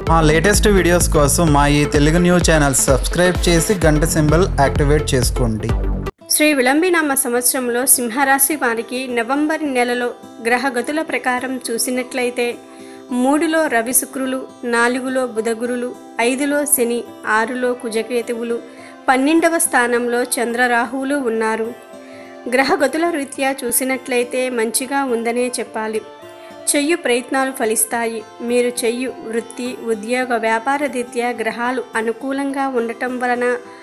మా latest videos కోసం మా ఈ తెలుగు న్యూస్ ఛానల్ సబ్స్క్రైబ్ చేసి గంట సింబల్ యాక్టివేట్ చేసుకోండి శ్రీ విళంబినామ సంవత్సరంలో సింహరాశి వారికి నవంబర్ నెలలో గ్రహగతుల ప్రకారం చూసినట్లయితే మూడులో రవి శుక్రులు నాలుగులో బుధగురులు ఐదులో శని ఆరులో కుజకేతువులు పన్నెండవ స్థానంలో చంద్రరాహువులు ఉన్నారు గ్రహగతుల రీత్యా చూసినట్లయితే మంచిగా ఉందనే చెప్పాలి చెయ్యు ప్రయత్నాలు ఫలిస్తాయి మీరు చెయ్యు వృత్తి ఉద్యోగ వ్యాపార రీత్యా గ్రహాలు అనుకూలంగా ఉండటం వలన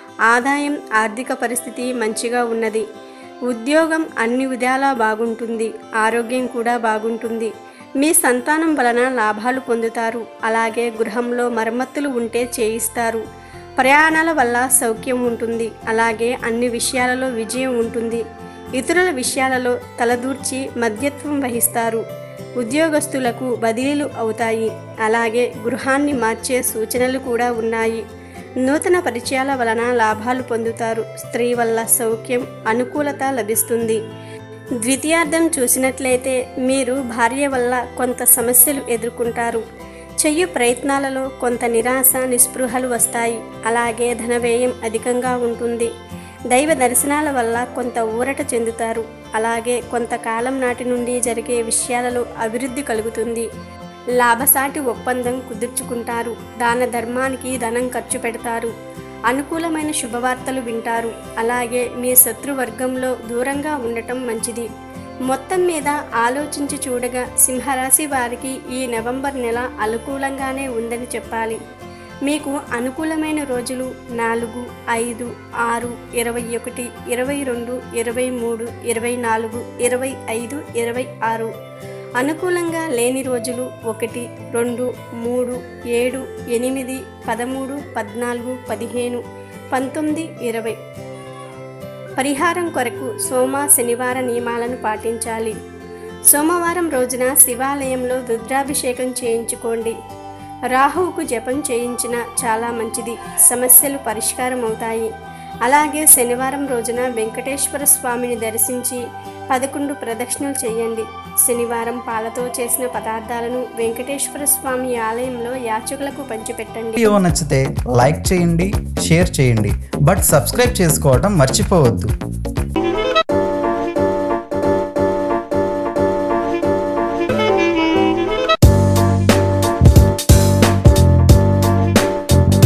ఆదాయం ఆర్థిక పరిస్థితి మంచిగా ఉన్నది ఉద్యోగం అన్ని విధాలా బాగుంటుంది ఆరోగ్యం కూడా బాగుంటుంది మీ సంతానం వలన లాభాలు పొందుతారు అలాగే గృహంలో మరమ్మతులు ఉంటే చేయిస్తారు ప్రయాణాల వల్ల సౌఖ్యం ఉంటుంది అలాగే అన్ని విషయాలలో విజయం ఉంటుంది ఇతరుల విషయాలలో తలదూర్చి మధ్యత్వం వహిస్తారు ఉద్యోగస్తులకు బదిలీలు అవుతాయి అలాగే గృహాన్ని మార్చే సూచనలు కూడా ఉన్నాయి నూతన పరిచయాల వలన లాభాలు పొందుతారు స్త్రీ వల్ల సౌఖ్యం అనుకూలత లభిస్తుంది ద్వితీయార్థం చూసినట్లయితే మీరు భార్య వల్ల కొంత సమస్యలు ఎదుర్కొంటారు చెయ్యు ప్రయత్నాలలో కొంత నిరాశ నిస్పృహలు వస్తాయి అలాగే ధనవ్యయం అధికంగా ఉంటుంది దైవ దర్శనాల వల్ల కొంత ఊరట చెందుతారు అలాగే కొంతకాలం నాటి నుండి జరిగే విషయాలలో అభివృద్ధి కలుగుతుంది లాభసాటి ఒప్పందం కుదుర్చుకుంటారు దాన ధర్మానికి ధనం ఖర్చు పెడతారు అనుకూలమైన శుభవార్తలు వింటారు అలాగే మీ శత్రువర్గంలో దూరంగా ఉండటం మంచిది మొత్తం మీద ఆలోచించి చూడగా సింహరాశి వారికి ఈ నవంబర్ నెల అనుకూలంగానే ఉందని చెప్పాలి మీకు అనుకూలమైన రోజులు నాలుగు ఐదు ఆరు ఇరవై ఒకటి ఇరవై రెండు ఇరవై మూడు ఇరవై నాలుగు ఇరవై ఐదు ఇరవై ఆరు అనుకూలంగా లేని రోజులు ఒకటి రెండు మూడు ఏడు ఎనిమిది పదమూడు పద్నాలుగు పదిహేను పంతొమ్మిది ఇరవై పరిహారం కొరకు సోమ శనివార నియమాలను పాటించాలి సోమవారం రోజున శివాలయంలో రుద్రాభిషేకం చేయించుకోండి రాహువుకు జపం చేయించిన చాలా మంచిది సమస్యలు పరిష్కారం అవుతాయి అలాగే శనివారం రోజున వెంకటేశ్వర స్వామిని దర్శించి పదకొండు ప్రదక్షిణలు చేయండి శనివారం పాలతో చేసిన పదార్థాలను వెంకటేశ్వర స్వామి ఆలయంలో యాచకులకు పంచిపెట్టండి వీడియో నచ్చితే లైక్ చేయండి షేర్ చేయండి బట్ సబ్స్క్రైబ్ చేసుకోవడం మర్చిపోవద్దు